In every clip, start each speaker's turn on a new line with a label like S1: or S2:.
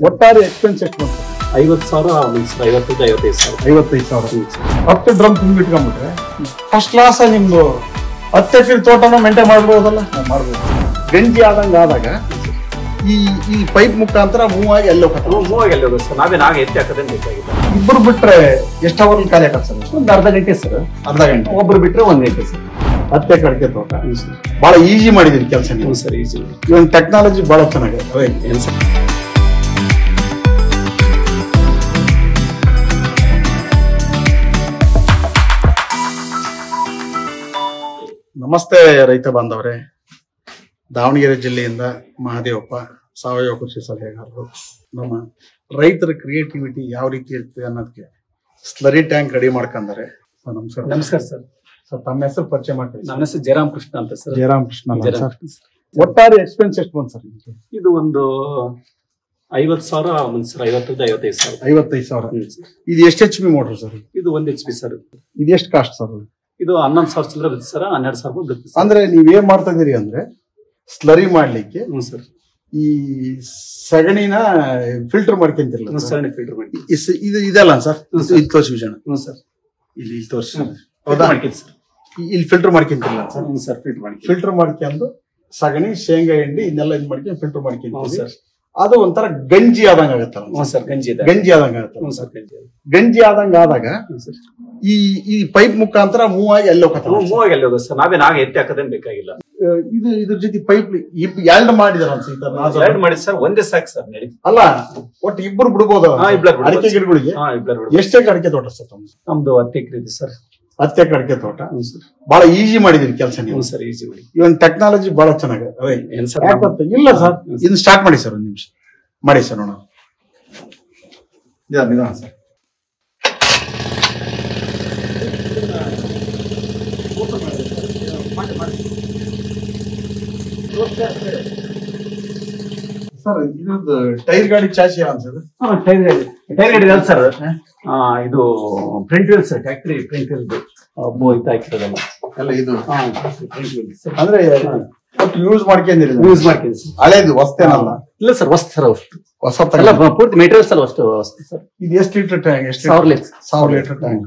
S1: ಒಟ್ಟಾರೆ ಎಕ್ಸ್ಪೆನ್ಸ್ ಎಷ್ಟು ಬಂತು
S2: ಐವತ್ತು ಸಾವಿರ ಒಂದು ಸರ್ ಐವತ್ತೈದು ಐವತ್ತೈದು ಸಾವಿರ
S1: ಐವತ್ತೈದು ಸಾವಿರ ಹತ್ತು ಡ್ರಮ್ ತುಂಬಿಟ್ಕೊಂಡ್ಬಿಟ್ರೆ ಫಸ್ಟ್ ಕ್ಲಾಸ್ ನಿಮ್ದು ಹತ್ತು ಎಕರೆ ತೋಟನ ಮೇಂಟೈನ್ ಮಾಡ್ಬೋದಲ್ಲ ಮಾಡ್ಬೋದು ಗಂಜಿ ಆದಂಗ ಆದಾಗ ಈ ಈ ಪೈಪ್ ಮುಖಾಂತರ ಮೂವ್ ಆಗಿ ಎಲ್ಲೋ
S2: ಮೂವಾಗಿ ಅಲ್ಲಿ ಹೋಗೋದು ಸರ್ ನಾವೇ ನಾವೇ ಎತ್ತಿ ಹಾಕೋದೇ ಬೇಕಾಗಿಲ್ಲ
S1: ಇಬ್ಬರು ಬಿಟ್ರೆ ಎಷ್ಟು ಅವರ್ ಖಾಲಿ ಆಗತ್ತೆ ಸರ್
S2: ಒಂದು ಅರ್ಧ ಗಂಟೆ ಸರ್
S1: ಅರ್ಧ ಗಂಟೆ
S2: ಒಬ್ರು ಬಿಟ್ರೆ ಒಂದು ಗಂಟೆ ಸರ್
S1: ಹತ್ತು ಎಕರೆ ಅಡಿಕೆ ತೋಟ
S2: ಹ್ಞೂ ಸರ್
S1: ಬಹಳ ಈಸಿ ಮಾಡಿದಿರಿ ಕೆಲಸ ನೀವು
S2: ಹ್ಞೂ ಸರ್ ಈಸಿ
S1: ಇವನ್ ಟೆಕ್ನಾಲಜಿ ಬಹಳ ಚೆನ್ನಾಗಿದೆ ಅದೇ
S2: ಏನು ಸರ್
S1: ನಮಸ್ತೆ ರೈತ ಬಾಂಧವರೇ ದಾವಣಗೆರೆ ಜಿಲ್ಲೆಯಿಂದ ಮಹಾದೇವಪ್ಪ ಸಾವಯವ ಕೃಷಿ ಸಲಹೆಗಾರರು ನಮ್ಮ ರೈತರ ಕ್ರಿಯೇಟಿವಿಟಿ ಯಾವ ರೀತಿ ಇರ್ತದೆ ಅನ್ನೋದಕ್ಕೆ ಸ್ಲರಿ ಟ್ಯಾಂಕ್ ರೆಡಿ ಮಾಡ್ಕೊಂಡಾರೆ ಸರ್ ನಮಸ್ಕಾರ
S2: ನಮಸ್ಕಾರ ಸರ್
S1: ಸರ್ ತಮ್ಮ ಹೆಸರು ಪರಿಚಯ ಮಾಡ್ತೀವಿ
S2: ನನ್ನ ಹೆಸರು ಜಯರಾಮ್ ಕೃಷ್ಣ ಅಂತ ಸರ್
S1: ಜಯರಾಮ್ ಕೃಷ್ಣ ಅಲ್ಲ
S2: ಜಯರಾಮ್
S1: ಸರ್
S2: ಕೃಷ್ಣ ಸರ್.
S1: ಒಟ್ಟಾರೆ ಎಕ್ಸ್ಪೆನ್ಸ್ ಎಷ್ಟು ಬಂತು ಸರ್ ನಿಮ್ಗೆ?
S2: ಇದು ಒಂದು ಐವತ್ತು ಸಾವಿರ ಒಂದು ಸರ್ ಐವತ್ತೈದು ಐವತ್ತೈದು ಸಾವಿರ
S1: ಐವತ್ತೈದು ಸಾವಿರ
S2: ಹ್ಞೂ ಸರ್
S1: ಇದು ಎಷ್ಟು ಎಚ್ ಪಿ ಮೋಟ್ರ್ ಸರ್
S2: ಇದು ಒಂದು ಎಚ್ ಪಿ ಸರ್
S1: ಇದು ಎಷ್ಟು ಕಾಸ್ಟ್ ಸರ್
S2: ಇದು ಹನ್ನೊಂದು ಸಾವಿರ ಚಿಲ್ಲರೆ ಬೀಳುತ್ತೆ ಸರ್ ಹನ್ನೆರಡು ಸಾವಿರ ರೂಪಾಯಿ ಬೀಳುತ್ತೆ ಸರ್
S1: ಅಂದ್ರೆ ನೀವ್ ಏನ್ ಮಾಡ್ತಾ ಇದೀರಿ ಅಂದ್ರೆ ಸ್ಲರಿ ಮಾಡ್ಲಿಕ್ಕೆ
S2: ಹ್ಞೂ ಸರ್
S1: ಈ ಸಗಣಿನ ಫಿಲ್ಟರ್ ಮಾಡ್ಕೊಂತಿರ್ಲ
S2: ಹ್ಞೂ ಸರ್ ಫಿಲ್ಟರ್ ಮಾಡಿ
S1: ಇಸ್- ಇದು ಇದಲ್ಲ ಸರ್
S2: ಹ್ಮ್ ಸರ್.
S1: ಇದು ತೋರಿಸಿ ವಿಜಯಣ್ಣ
S2: ಹ್ಞೂ ಸರ್
S1: ಇಲ್ಲಿ ಇಲ್ಲಿ ತೋರಿಸಿ
S2: ಹ್ಮ್.
S1: ಹೌದಾ
S2: ಮಾಡ್ತೀನಿ ಸರ್
S1: ಇಲ್ಲಿ ಫಿಲ್ಟರ್ ಮಾಡ್ಕೊಂತಿಲ್ಲ ಸರ್
S2: ಹ್ಞೂ ಸರ್ ಫಿಲ್ಟರ್ ಮಾಡಿ
S1: ಫಿಲ್ಟರ್ ಮಾಡ್ಕೊಂಡು ಸಗಣಿ ಶೇಂಗಾ ಹಿಂಡಿ ಇದನ್ನೆಲ್ಲ ಇದು ಮಾಡ್ಕೊಂಡು ಫಿಲ್ಟರ್
S2: ಹ್ಞೂ
S1: ಮಾಡ್ಕೊಂತೀವಿ
S2: ಸರ್
S1: ಅದು ಒಂಥರ ಗಂಜಿ ಆದಂಗ ಆಗತ್ತಲ್ಲ
S2: ಹ್ಞೂ ಸರ್ ಗಂಜಿ ಇದೆ
S1: ಗಂಜಿ ಆದಂಗ ಆಗತ್ತಲ್ಲ
S2: ಹ್ಞೂ ಸರ್ ಗಂಜಿ ಇದೆ
S1: ಗಂಜಿ ಆದಂಗ ಆದಾಗ
S2: ಹ್ಞೂ ಸರ್
S1: ಈ ಈ ಪೈಪ್ ಮುಖಾಂತರ ಮೂವ್ ಆಗಿ ಎಲ್ಲೋ
S2: ಮೂವಾಗಿ ಅಲ್ಲಿ ಹೋಗೋದು ಸರ್ ನಾವೇ ನಾವೇ ಎತ್ತಿ ಹಾಕೋದೇನು ಬೇಕಾಗಿಲ್ಲ
S1: ಇದು ಇದ್ರ ಜೊತೆ ಪೈಪ್ ಎರಡು ಮಾಡಿದಾರ ಅನ್ಸುತ್ತೆ
S2: ಎರಡು ಮಾಡಿ ಸರ್ ಒಂದೇ ಸಾಕು ಸರ್ ನಡಿ
S1: ಅಲ್ಲ ಒಟ್ಟು ಇಬ್ಬರು ಬಿಡ್ಬೋದು
S2: ಹಾ, ಇಬ್ರು ಬಿಡ್ಬೋದು.
S1: ಅಡಿಕೆ ಗಿಡಗಳಿಗೆ
S2: ಹಾ ಇಬ್ಬರು ಬಿಡ್ಬೋದು.
S1: ಎಷ್ಟೇ ಅಡಿಕೆ ತೋಟ ಸರ್ ತಮ್ಮದು
S2: ನಮ್ದು ಹತ್ತು ಎಕರೆ ಇದೆ ಸರ್
S1: ಹತ್ತು ಎಕರೆ ಅಡಿಕೆ ತೋಟ
S2: ಹ್ಞೂ ಸರ್
S1: ಬಹಳ ಈಸಿ ಮಾಡಿದಿರಿ ಕೆಲಸ ನೀವು
S2: ಹ್ಞೂ ಸರ್ ಈಸಿ ಮಾಡಿ
S1: ಇವನ್ ಟೆಕ್ನಾಲಜಿ ಬಹಳ ಚೆನ್ನಾಗಿದೆ ಅದೇ
S2: ಏನ್ ಸರ್
S1: ಯಾಕ್ ಗೊತ್ತಾ? ಇಲ್ಲ ಸರ್ ಇದನ್ನ ಸ್ಟಾರ್ಟ್ ಮಾಡಿ ಸರ್ ಒಂದು ನಿಮಿಷ ಮಾಡಿ ಸರ್ ನೋಡೋಣ ನಿಧಾನ ನಿಧಾನ ಸರ್ ಸರ್ ಇದ್ರದ್ದು ಟೈರ್ ಗಾಡಿ ಚಾಸಿ ಅನ್ಸದು
S2: ಟೈರ್ ಗಾಡಿ ಟೈರ್ ಗಾಡಿ ಇದೆ ಸರ್ ಆ, ಇದು ಫ್ರಂಟ್ ವೀಲ್ ಸರ್ ಟ್ಯಾಕ್ಟ್ರಿ ಫ್ರಂಟ್ ವೀಲ್ ಒಬ್ಬ ಇದು ಹಾಕಿರೋದಲ್ಲ
S1: ಎಲ್ಲ ಇದು
S2: ಹಾ ಫ್ರಂಟ್ ವೀಲ್ ಸರ್
S1: ಅಂದ್ರೆ ಒಟ್ಟು ಯೂಸ್ ಮಾಡ್ಕೊಂಡಿರಿ
S2: ಯೂಸ್ ಮಾಡ್ತೀನಿ ಸರ್
S1: ಹಳೇದು ಹೊಸ್ತೇನಲ್ಲ
S2: ಇಲ್ಲ ಸರ್ ವಸ್ತು ಸರ್ ಅಷ್ಟು
S1: ಹೊಸ
S2: ಎಲ್ಲ ಪೂರ್ತಿ ಮೆಟೀರಿಯಲ್ಸ್ ಎಲ್ಲ ಅಷ್ಟು ವಸ್ತು ಸರ್
S1: ಇದು ಎಷ್ಟು ಲೀಟರ್ ಟ್ಯಾಂಕ್ ಎಷ್ಟು
S2: ಸಾವಿರ ಲೀಟರ್
S1: ಸಾವಿರ ಲೀಟರ್ ಟ್ಯಾಂಕ್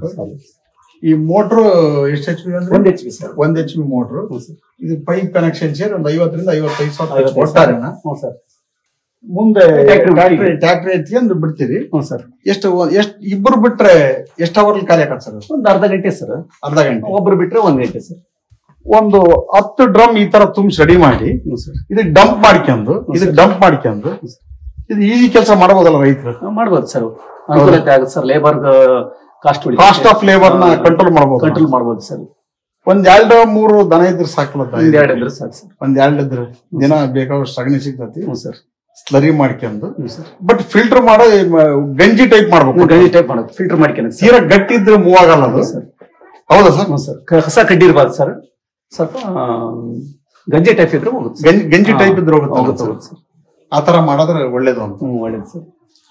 S1: ಈ ಮೋಟ್ರು ಎಷ್ಟು ಎಚ್ ಪಿ ಅಂದ್ರೆ
S2: ಒಂದು ಎಚ್ ಪಿ ಸರ್
S1: ಒಂದ್ ಎಚ್ ಪಿ ಮೋಟ್ರು
S2: ಹ್ಞೂ ಸರ್
S1: ಇದು ಪೈಪ್ ಕನೆಕ್ಷನ್ ಸೇರಿ ಒಂದು ಐವತ್ತರಿಂದ ಐವತ್ತೈದು ಸಾವಿರ
S2: ಐವತ್ತೈದು
S1: ಒಟ್ಟಾರೆನ
S2: ಹ್ಞೂ ಸರ್
S1: ಮುಂದೆ
S2: Tractor
S1: ಟ್ಯಾಕ್ಟ್ರಿ ಟ್ಯಾಕ್ಟ್ರಿ ಎತ್ಕೊಂಡು ಬಿಡ್ತೀರಿ
S2: ಹ್ಞೂ ಸರ್
S1: ಎಷ್ಟು ಎಷ್ಟು ಇಬ್ಬರು ಬಿಟ್ರೆ ಎಷ್ಟು ಅವರ್ ಖಾಲಿ ಆಗತ್ತೆ ಸರ್
S2: ಒಂದು ಅರ್ಧ ಗಂಟೆ ಸರ್
S1: ಅರ್ಧ ಗಂಟೆ
S2: ಒಬ್ರು ಬಿಟ್ರೆ ಒಂದ್ ಗಂಟೆ ಸರ್
S1: ಒಂದು ಹತ್ತು ಡ್ರಮ್ ಈ ತರ ತುಂಬಿಸಿ ರೆಡಿ ಮಾಡಿ
S2: ಹ್ಞೂ ಸರ್
S1: ಇದಕ್ಕೆ ಡಂಪ್ ಮಾಡ್ಕೊಂಡು ಇದಕ್ಕೆ ಡಂಪ್ ಮಾಡ್ಕೊಂಡು ಇದು ಈಸಿ ಕೆಲಸ ಮಾಡಬಹುದಲ್ಲ ರೈತರು
S2: ಮಾಡ್ಬೋದು ಸರ್ ಅನುಕೂಲತೆ ಆಗುತ್ತೆ sir labour cost
S1: cost of labour ನ ಕಂಟ್ರೋಲ್ ಮಾಡಬಹುದು
S2: ಕಂಟ್ರೋಲ್ ಮಾಡ್ಬೋದು ಸರ್
S1: ಒಂದ್ ಎರಡು ಮೂರು ದನ ಇದ್ರೆ ಸಾಕಲ್ಲ
S2: ಒಂದ್ ಎರಡು ಇದ್ರೆ ಸಾಕು ಸರ್
S1: ಒಂದ್ ಎರಡು ಇದ್ರೆ ದಿನ ಬೇಕಾದಷ್ಟು ಸಗಣಿ ಸಿಗ್ತತಿ
S2: ಹ್ಞೂ ಸರ್
S1: ಸ್ಲರಿ ಮಾಡ್ಕೊಂಡು
S2: ಹ್ಞೂ ಸರ್
S1: ಬಟ್ ಫಿಲ್ಟರ್ ಮಾಡೋ ಈ ಮ- ಗಂಜಿ ಟೈಪ್ ಮಾಡ್ಬೇಕು
S2: ಗಂಜಿ ಟೈಪ್ ಮಾಡೋದು ಫಿಲ್ಟರ್ ಮಾಡ್ಕೊಳಕ್ಕೆ ಸರ್
S1: ತೀರಾ ಗಟ್ಟಿ ಇದ್ರೆ ಮೂವ್ ಆಗಲ್ಲ ಅದು
S2: ಸರ್
S1: ಹೌದಾ ಸರ್
S2: ಹ್ಞೂ ಸರ್ ಹೊಸ ಕಡ್ಡಿ ಇರ್ಬಾರ್ದು ಸರ್ ಸ್ವಲ್ಪ ಆ, ಗಂಜಿ ಟೈಪ್ ಇದ್ರೆ ಹೋಗುತ್ತೆ ಸರ್.
S1: ಗಂಜಿ ಗಂಜಿ
S2: ಹಾ,
S1: ಟೈಪ್ ಇದ್ರೆ
S2: ಹೋಗುತ್ತೆ
S1: ಹೋಗುತ್ತೆ
S2: ಹೋಗುತ್ತೆ ಸರ್
S1: ಆ ತರ ಮಾಡಿದ್ರೆ ಒಳ್ಳೇದು ಅಂತ
S2: ಹ್ಞೂ ಒಳ್ಳೇದು ಸರ್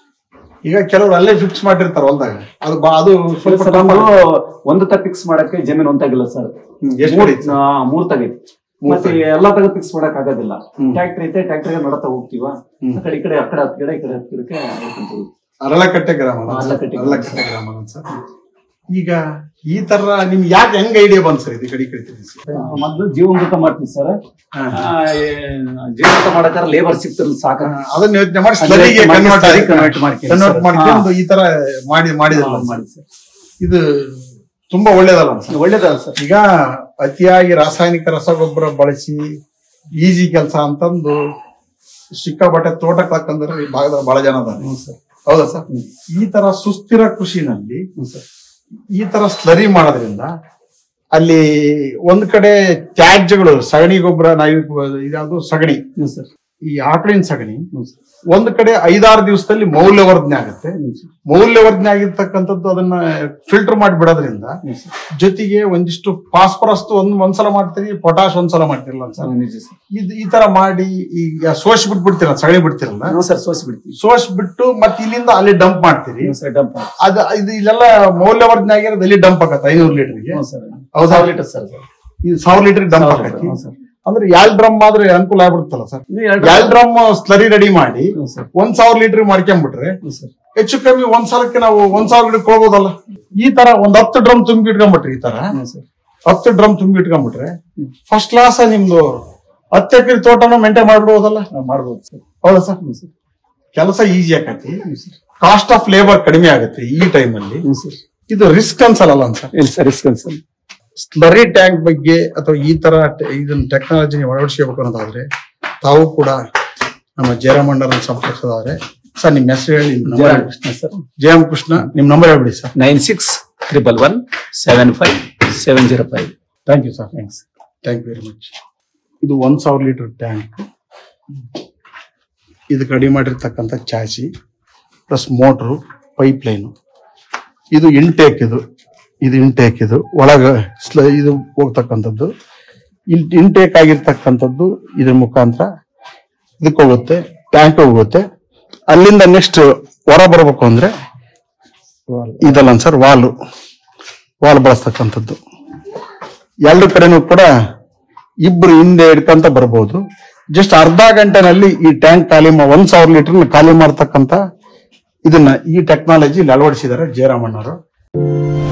S1: ಈಗ ಕೆಲವರು ಅಲ್ಲೇ ಫಿಕ್ಸ್ ಮಾಡಿರ್ತಾರ ಹೊಲ್ದಾಗ ಅದು ಬಾ- ಅದು ಸ್ವಲ್ಪ
S2: ಸರ್ ನಮ್ದು ಒಂದು ತ ಫಿಕ್ಸ್ ಮಾಡಕ್ಕೆ ಜಮೀನು ಒಂದಾಗಿಲ್ಲ ಸರ್
S1: ಹ್ಮ್, ಎಷ್ಟು
S2: ಮೂರ್
S1: ಹೊಡೀತು?
S2: ಆ, ಮೂರ್ ತಗೈತಿ ಮತ್ತೆ ಎಲ್ಲಾ ತಗ ಫಿಕ್ಸ್ ಮಾಡಕ್ ಆಗೋದಿಲ್ಲ
S1: ಹ್ಮ್.
S2: ಟ್ಯಾಕ್ಟ್ರಿ ಐತೆ ಟ್ಯಾಕ್ಟ್ರಿಗೆ ನಡತಾ ಹೋಗ್ತೀವ
S1: ಹ್ಮ್.
S2: ಆ ಕಡೆ ಈ ಕಡೆ ಆ ಕಡೆ ಹತ್ತು ಕಡೆ ಈ ಕಡೆ ಹತ್ತು ಗಿಡಕ್ಕೆ ಹೋಗ್ಕೊಂತ ಹೋಗ್ತೀವಿ.
S1: ಅರಳಕಟ್ಟೆ ಗ್ರಾಮ ಅಲ್ಲ ಸರ್?
S2: ಅರಳಕಟ್ಟೆ ಗ್ರಾಮ.
S1: ಅರಳಕಟ್ಟೆ ಗ್ರಾಮ ಅಲ್ಲ ಸರ್ ಈಗ ಈ ತರ ನಿಮ್ಗೆ ಯಾಕೆ ಹೆಂಗ್ ಐಡಿಯಾ ಬಂದ್ ಸರ್ ಇದು ಈ ಕಡೆ ಈ ಕಡೆ ತಿರ್ಗಿಸಿ?
S2: ಆ, ಮೊದ್ಲು ಜೀವಮೃತ ಮಾಡ್ತೀವಿ ಸರ್
S1: ಹಾ.
S2: ಜೀವಮೃತ ಮಾಡಕ್ಕಾರ ಲೇಬರ್ ಸಿಗ್ತಿರಲ್ಲ ಸಾಕ
S1: ಅದನ್ನ ಯೋಚನೆ ಮಾಡಿ ಸ್ಲರಿಗೆ ಕನ್ವರ್ಟ್
S2: ಕನ್ವರ್ಟ್ ಮಾಡ್ಕೊಂಡು
S1: ಕನ್ವರ್ಟ್ ಮಾಡ್ಕೊಂಡು ಈ ತರ ಮಾಡಿ ಮಾಡಿದ್ರಲ್ಲ ಸರ್.
S2: ಮಾಡಿ ಸರ್
S1: ಇದು ತುಂಬಾ ಒಳ್ಳೇದಲ್ಲ ಸರ್
S2: ಒಳ್ಳೇದಲ್ಲ ಸರ್
S1: ಈಗ ಅತಿಯಾಗಿ ರಾಸಾಯನಿಕ ರಸಗೊಬ್ಬರ ಬಳಸಿ ಈಜಿ ಕೆಲಸ ಅಂತಂದು ಸಿಕ್ಕಾಪಟ್ಟೆ ತೋಟಕ್ಕೆ ಹಾಕಂದ್ರೆ ಈ ಭಾಗದ ಬಹಳ ಜನ ಅದಾರೆ
S2: ಹ್ಞೂ ಸರ್
S1: ಹೌದಾ ಸರ್ ಈ ತರ ಸುಸ್ಥಿರ ಕೃಷಿನಲ್ಲಿ
S2: ಹ್ಞೂ ಸರ್
S1: ಈ ತರ ಸ್ಲರಿ ಮಾಡೋದ್ರಿಂದ ಅಲ್ಲಿ ಒಂದ್ ಕಡೆ ತ್ಯಾಜ್ಯಗಳು ಸಗಣಿ ಗೊಬ್ಬರ ನಾವು ಇದಾದ್ರು ಸಗಣಿ
S2: ಹ್ಞೂ ಸರ್
S1: ಈ ಆಕಳಿನ ಸಗಣಿ
S2: ಹ್ಞೂ ಸರ್
S1: ಒಂದ್ ಕಡೆ ಐದಾರು ದಿವಸದಲ್ಲಿ ಮೌಲ್ಯವರ್ಧನೆ ಆಗುತ್ತೆ
S2: ಹ್ಞೂ ಸರ್
S1: ಮೌಲ್ಯವರ್ಧನೆ ಆಗಿರ್ತಕ್ಕಂಥದ್ದು ಅದನ್ನ ಫಿಲ್ಟರ್ ಮಾಡಿ ಬಿಡೋದ್ರಿಂದ
S2: ಹ್ಞೂ ಸರ್
S1: ಜೊತೆಗೆ ಒಂದಿಷ್ಟು ಫಾಸ್ಫರಸ್ ಒಂದ್ ಒಂದ್ಸಲ ಮಾಡ್ತೀರಿ ಪೊಟಾಶ್ ಒಂದ್ಸಲ ಮಾಡ್ತಿರಲ್ಲ ಸರ್
S2: ಹ್ಞೂ, ನಿಜ ಸರ್
S1: ಇದ್ ಈ ತರ ಮಾಡಿ ಈಗ ಸೋಸ್ ಬಿಟ್ಬಿಡ್ತೀರ ಸಗಣಿ ಬಿಡ್ತಿರಲ್ಲ
S2: ಹ್ಞೂ ಸರ್ ಸೋಸಿ ಬಿಡ್ತೀವಿ
S1: ಸೋಸ್ ಬಿಟ್ಟು ಮತ್ತೆ ಇಲ್ಲಿಂದ ಅಲ್ಲಿ ಡಂಪ್ ಮಾಡ್ತೀರಿ
S2: ಹ್ಞೂ ಸರ್ ಡಂಪ್
S1: ಅದ ಇದು ಇಲ್ಲೆಲ್ಲ ಮೌಲ್ಯವರ್ಧನೆ ಆಗಿರೋದು ಅಲ್ಲಿ ಡಂಪ್ ಆಗತ್ತೆ ಐನೂರು ಲೀಟರ್ಗೆ
S2: ಹ್ಞೂ ಸರ್
S1: ಹೌದಾ
S2: ಸಾವಿರ ಲೀಟರ್ ಸರ್
S1: ಇದು ಸಾವಿರ ಲೀಟರ್ ಡಂಪ್
S2: ಸಾವಿರ
S1: ಆಗತ್ತೆ
S2: ಹ್ಞೂ ಸರ್
S1: ಅಂದ್ರೆ ಎರಡ್ ಡ್ರಮ್ ಆದ್ರೆ ಅನುಕೂಲ ಆಗ್ಬಿಡುತ್ತಲ್ಲ ಸರ್
S2: ಇನ್ನು ಎರಡು
S1: ಎರಡ್ ಡ್ರಮ್ ಸ್ಲರಿ ರೆಡಿ ಮಾಡಿ
S2: ಹ್ಮ್ ಸರ್
S1: ಒಂದ್ ಸಾವಿರ ಲೀಟರ್ ಮಾಡ್ಕೊಂಡ್ಬಿಟ್ರೆ
S2: ಹ್ಮ್ ಸರ್
S1: ಹೆಚ್ಚು ಕಮ್ಮಿ ಒಂದ್ ಸಲಕ್ಕೆ ನಾವು ಒಂದ್ ಸಾವಿರ ಗಿಡಕ್ಕೆ ಹೋಗ್ಬೋದಲ್ಲ ಈ ತರ ಒಂದ್ ಹತ್ತು ಡ್ರಮ್ ತುಂಬಿ ಇಟ್ಕೊಂಡ್ಬಿಟ್ರಿ ಈ ತರ
S2: ಹ್ಮ್ ಸರ್
S1: ಹತ್ತು ಡ್ರಮ್ ತುಂಬಿ ಇಟ್ಕೊಂಡ್ಬಿಟ್ರೆ ಫಸ್ಟ್ ಕ್ಲಾಸ್ ನಿಮ್ದು ಹತ್ತು ಎಕರೆ ತೋಟನ ಮೇಂಟೈನ್ ಮಾಡ್ಬಿಡ್ಬೋದಲ್ಲ
S2: ನಾವು ಮಾಡ್ಬೋದು ಸರ್
S1: ಹೌದಾ ಸರ್
S2: ಹ್ಮ್ ಸರ್
S1: ಕೆಲಸ ಈಸಿ ಆಕತಿ
S2: ಹ್ಮ್ ಸರ್
S1: ಕಾಸ್ಟ್ ಆಫ್ ಲೇಬರ್ ಕಡಿಮೆ ಆಗುತ್ತೆ ಈ ಟೈಮ್ ಅಲ್ಲಿ
S2: ಹ್ಮ್ ಸರ್
S1: ಇದು ರಿಸ್ಕ್ ಅನ್ಸಲ್ಲ ಸರ್
S2: ಇಲ್ಲ ಸರ್ ಇಸ್ಕೊಂಡ್ ಸರ್
S1: ಸ್ಲರಿ ಟ್ಯಾಂಕ್ ಬಗ್ಗೆ ಅಥವಾ ಈ ತರ ಟ- ಇದನ್ನ ಟೆಕ್ನಾಲಜಿ ಅಳವಡಿಸಬೇಕು ಅನ್ನೋದಾದ್ರೆ ತಾವು ಕೂಡ ನಮ್ಮ ಜಯರಾಮಣ್ಣರನ್ನ ಸಂಪರ್ಕಿಸೋದಾದ್ರೆ ಸರ್ ನಿಮ್ಮ ಹೆಸರು ಹೇಳಿ ನಿಮ್ಮ ನಂಬರ್ ಹೇಳಿ.
S2: ಕೃಷ್ಣ ಸರ್
S1: ಜಯರಾಮ್ ಕೃಷ್ಣ ನಿಮ್ ನಂಬರ್ ಹೇಳ್ಬಿಡಿ sir
S2: nine six triple one seven five seven zero five
S1: thank you sir
S2: thanks
S1: thank you very much ಇದು ಒಂದ್ ಸಾವಿರ ಲೀಟರ್ ಟ್ಯಾಂಕ್ ಇದು ಕಡಿಮೆ ಮಾಡಿರ್ತಕ್ಕಂಥ chassis plus motor pipe line ಇದು ಇಂಟೇಕ್ ಇದು ಇದು ಇಂಟೇಕ್ ಇದು ಒಳಗ ಸ್ಲ- ಇದು ಹೋಗ್ತಕ್ಕಂಥದ್ದು ಇಂಟೇಕ್ ಆಗಿರ್ತಕ್ಕಂಥದ್ದು ಇದ್ರ ಮುಖಾಂತರ ಇದಕ್ಕೆ ಹೋಗುತ್ತೆ ಟ್ಯಾಂಕ್ ಹೋಗುತ್ತೆ ಅಲ್ಲಿಂದ ನೆಕ್ಸ್ಟ್ ಹೊರ ಬರಬೇಕು ಅಂದ್ರೆ ಇದಲ್ಲ ಸರ್ ವಾಲು ವಾಲ್ ಬಳಸ್ತಕ್ಕಂಥದ್ದು ಎರಡು ಕಡೆನೂ ಕೂಡ ಇಬ್ರು ಹಿಂದೆ ಹಿಡ್ಕೊಂತ ಬರ್ಬೋದು ಜಸ್ಟ್ ಅರ್ಧ ಗಂಟೆನಲ್ಲಿ ಈ ಟ್ಯಾಂಕ್ ಖಾಲಿ ಮಾ- ಒಂದ್ ಸಾವಿರ ಲೀಟರ್ ಖಾಲಿ ಮಾಡ್ತಕ್ಕಂತ ಇದನ್ನ ಈ ಟೆಕ್ನಾಲಜಿ ಅಳವಡಿಸಿದ್ದಾರೆ ಜಯರಾಮಣ್ಣವರು